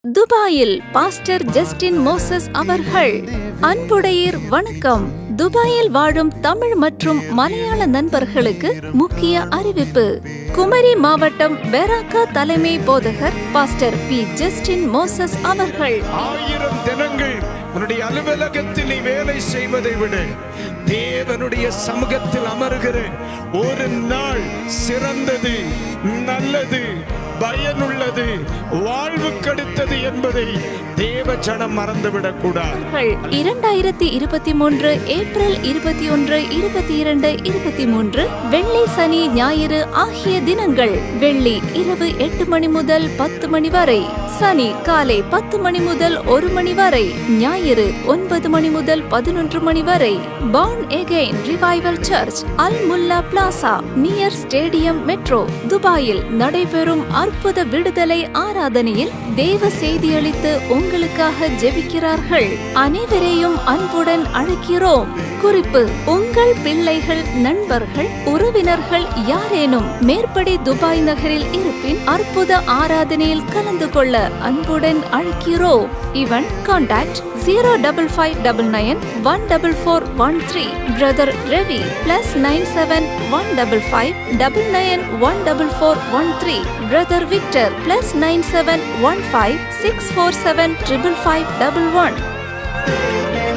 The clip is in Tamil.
துபாயில் பாஸ்டர் ஜஸ்டின் மோசஸ் அவர்கள் அன்புடையீர் வணக்கம் துபாயில் வாழும் தமிழ் மற்றும் மலையாள நண்பர்களுக்கு முக்கிய அறிவிப்பு குமரி மாவட்டம் பெராக்கா தலைமை போதகர் பாஸ்டர் பி ஜஸ்டின் மோசஸ் அவர்கள் ஆயிரம் தினங்கள் உன்னுடைய அலுவலகத்தில் நீ வேலை செய்வதை விட தேவனுடைய சமூகத்தில் அமருகிற ஒரு நாள் சிறந்தது நல்லது பயனுள்ளது வாழ்வுக்கடுத்தது என்பதை தேவ ஜனம் மறந்துவிடக் கூடாது அவர்கள் இரண்டாயிரத்தி இருபத்தி மூன்று ஏப்ரல் இருபத்தி ஒன்று இருபத்தி இரண்டு இருபத்தி மூன்று வெள்ளி சனி ஞாயிறு ஆகிய தினங்கள் வெள்ளி இரவு எட்டு மணி முதல் பத்து மணி வரை சனி காலை பத்து மணி முதல் ஒரு மணி வரை ஞாயிறு ஒன்பது மணி முதல் பதினொன்று மணி வரை born again revival church Al Mulla Plaza near stadium metro துபாயில் நடைபெறும் அற்புத விடுதலை ஆராதனையில் தேவ செய்தியளித்து உங்களுக்காக ஜெபிக்கிறார்கள் அனைவரையும் அன்புடன் அழைக்கிறோம் குறிப்பு உங்கள் பிள்ளைகள் நண்பர்கள் உறவினர்கள் யாரேனும் மேற்படி துபாய் நகரில் இருப்பின் அற்புத ஆராதனையில் கலந்து கொள்ள அன்புடன் அழைக்கிறோம் இவன் contact zero double five double nine one double four one three brother Ravi plus nine seven one double five double nine one double four one three brother Victor plus nine seven one five six four seven triple five double one